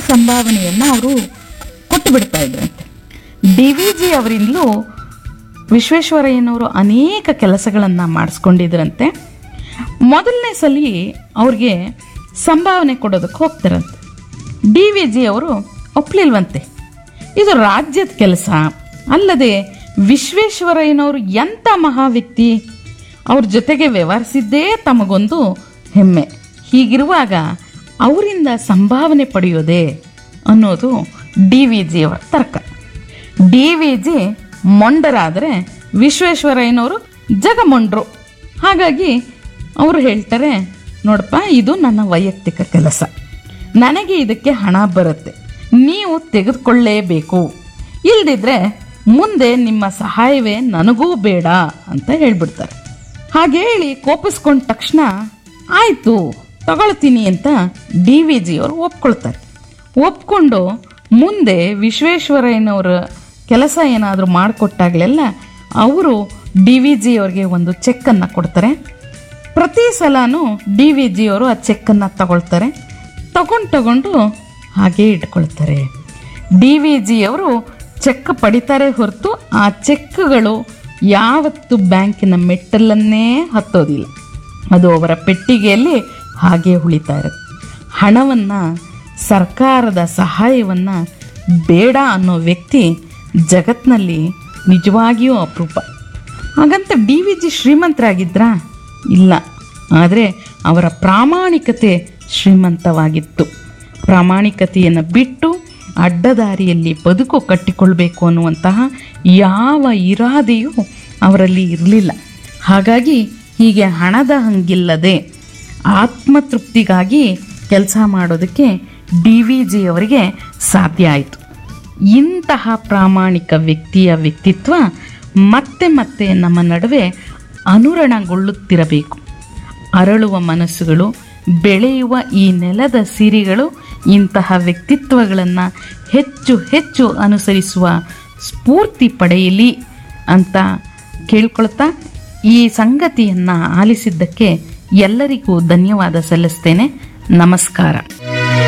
ಸಂಭಾವನೆಯನ್ನು ಅವರು ಕೊಟ್ಟು ಬಿಡ್ತಾ ಇದ್ರಂತೆ ಡಿ ವಿ ಜಿ ಅವರಿಂದಲೂ ವಿಶ್ವೇಶ್ವರಯ್ಯನವರು ಅನೇಕ ಕೆಲಸಗಳನ್ನು ಮಾಡಿಸ್ಕೊಂಡಿದ್ರಂತೆ ಮೊದಲನೇ ಸಲ ಅವ್ರಿಗೆ ಸಂಭಾವನೆ ಕೊಡೋದಕ್ಕೆ ಹೋಗ್ತಾರಂತೆ ಡಿ ವಿ ಜಿ ಅವರು ಒಪ್ಲಿಲ್ವಂತೆ ಇದು ರಾಜ್ಯದ ಕೆಲಸ ಅಲ್ಲದೆ ವಿಶ್ವೇಶ್ವರಯ್ಯನವರು ಎಂಥ ಮಹಾ ವ್ಯಕ್ತಿ ಅವ್ರ ಜೊತೆಗೆ ವ್ಯವಹರಿಸಿದ್ದೇ ತಮಗೊಂದು ಹೆಮ್ಮೆ ಹೀಗಿರುವಾಗ ಅವರಿಂದ ಸಂಭಾವನೆ ಪಡೆಯೋದೇ ಅನ್ನೋದು ಡಿ ವಿ ಜಿಯವರ ತರ್ಕ ಡಿ ವಿ ಜಿ ಮೊಂಡರಾದರೆ ವಿಶ್ವೇಶ್ವರಯ್ಯನವರು ಜಗಮೊಂಡ್ರು ಹಾಗಾಗಿ ಅವರು ಹೇಳ್ತಾರೆ ನೋಡಪ್ಪ ಇದು ನನ್ನ ವೈಯಕ್ತಿಕ ಕೆಲಸ ನನಗೆ ಇದಕ್ಕೆ ಹಣ ಬರುತ್ತೆ ನೀವು ತೆಗೆದುಕೊಳ್ಳೇಬೇಕು ಇಲ್ದಿದ್ರೆ ಮುಂದೆ ನಿಮ್ಮ ಸಹಾಯವೇ ನನಗೂ ಬೇಡ ಅಂತ ಹೇಳ್ಬಿಡ್ತಾರೆ ಹಾಗೆ ಹೇಳಿ ಕೋಪಿಸ್ಕೊಂಡ ತಕ್ಷಣ ಆಯಿತು ತಗೊಳ್ತೀನಿ ಅಂತ ಡಿ ವಿ ಜಿಯವರು ಒಪ್ಕೊಳ್ತಾರೆ ಒಪ್ಕೊಂಡು ಮುಂದೆ ವಿಶ್ವೇಶ್ವರಯ್ಯನವರ ಕೆಲಸ ಏನಾದರೂ ಮಾಡಿಕೊಟ್ಟಾಗಲೆಲ್ಲ ಅವರು ಡಿ ವಿ ಜಿಯವ್ರಿಗೆ ಒಂದು ಚೆಕ್ಕನ್ನು ಕೊಡ್ತಾರೆ ಪ್ರತಿ ಸಲನೂ ಡಿ ವಿ ಜಿಯವರು ಆ ಚೆಕ್ಕನ್ನು ತಗೊಳ್ತಾರೆ ತಗೊಂಡು ತಗೊಂಡು ಹಾಗೇ ಇಟ್ಕೊಳ್ತಾರೆ ಡಿ ವಿ ಜಿಯವರು ಚೆಕ್ ಪಡಿತಾರೆ ಹೊರತು ಆ ಚೆಕ್ಗಳು ಯಾವತ್ತು ಬ್ಯಾಂಕಿನ ಮೆಟ್ಟಲನ್ನೇ ಹತ್ತೋದಿಲ್ಲ ಅದು ಅವರ ಪೆಟ್ಟಿಗೆಯಲ್ಲಿ ಹಾಗೆ ಉಳಿತಾ ಇರುತ್ತೆ ಹಣವನ್ನು ಸರ್ಕಾರದ ಸಹಾಯವನ್ನು ಬೇಡ ಅನ್ನೋ ವ್ಯಕ್ತಿ ಜಗತ್ನಲ್ಲಿ ನಿಜವಾಗಿಯೂ ಅಪರೂಪ ಹಾಗಂತ ಡಿ ವಿ ಜಿ ಶ್ರೀಮಂತರಾಗಿದ್ರಾ ಇಲ್ಲ ಆದರೆ ಅವರ ಪ್ರಾಮಾಣಿಕತೆ ಶ್ರೀಮಂತವಾಗಿತ್ತು ಪ್ರಾಮಾಣಿಕತೆಯನ್ನು ಬಿಟ್ಟು ಅಡ್ಡದಾರಿಯಲ್ಲಿ ಬದುಕು ಕಟ್ಟಿಕೊಳ್ಬೇಕು ಅನ್ನುವಂತಹ ಯಾವ ಇರಾದೆಯೂ ಅವರಲ್ಲಿ ಇರಲಿಲ್ಲ ಹಾಗಾಗಿ ಹೀಗೆ ಹಣದ ಹಂಗಿಲ್ಲದೆ ಆತ್ಮತೃಪ್ತಿಗಾಗಿ ಕೆಲಸ ಮಾಡೋದಕ್ಕೆ ಡಿ ವಿ ಜಿಯವರಿಗೆ ಸಾಧ್ಯ ಆಯಿತು ಇಂತಹ ಪ್ರಾಮಾಣಿಕ ವ್ಯಕ್ತಿಯ ವ್ಯಕ್ತಿತ್ವ ಮತ್ತೆ ಮತ್ತೆ ನಮ್ಮ ನಡುವೆ ಅನುರಣಗೊಳ್ಳುತ್ತಿರಬೇಕು ಅರಳುವ ಮನಸ್ಸುಗಳು ಬೆಳೆಯುವ ಈ ನೆಲದ ಸಿರಿಗಳು ಇಂತಹ ವ್ಯಕ್ತಿತ್ವಗಳನ್ನು ಹೆಚ್ಚು ಹೆಚ್ಚು ಅನುಸರಿಸುವ ಸ್ಫೂರ್ತಿ ಪಡೆಯಲಿ ಅಂತ ಕೇಳ್ಕೊಳ್ತಾ ಈ ಸಂಗತಿಯನ್ನು ಆಲಿಸಿದ್ದಕ್ಕೆ ಎಲ್ಲರಿಗೂ ಧನ್ಯವಾದ ಸಲ್ಲಿಸ್ತೇನೆ ನಮಸ್ಕಾರ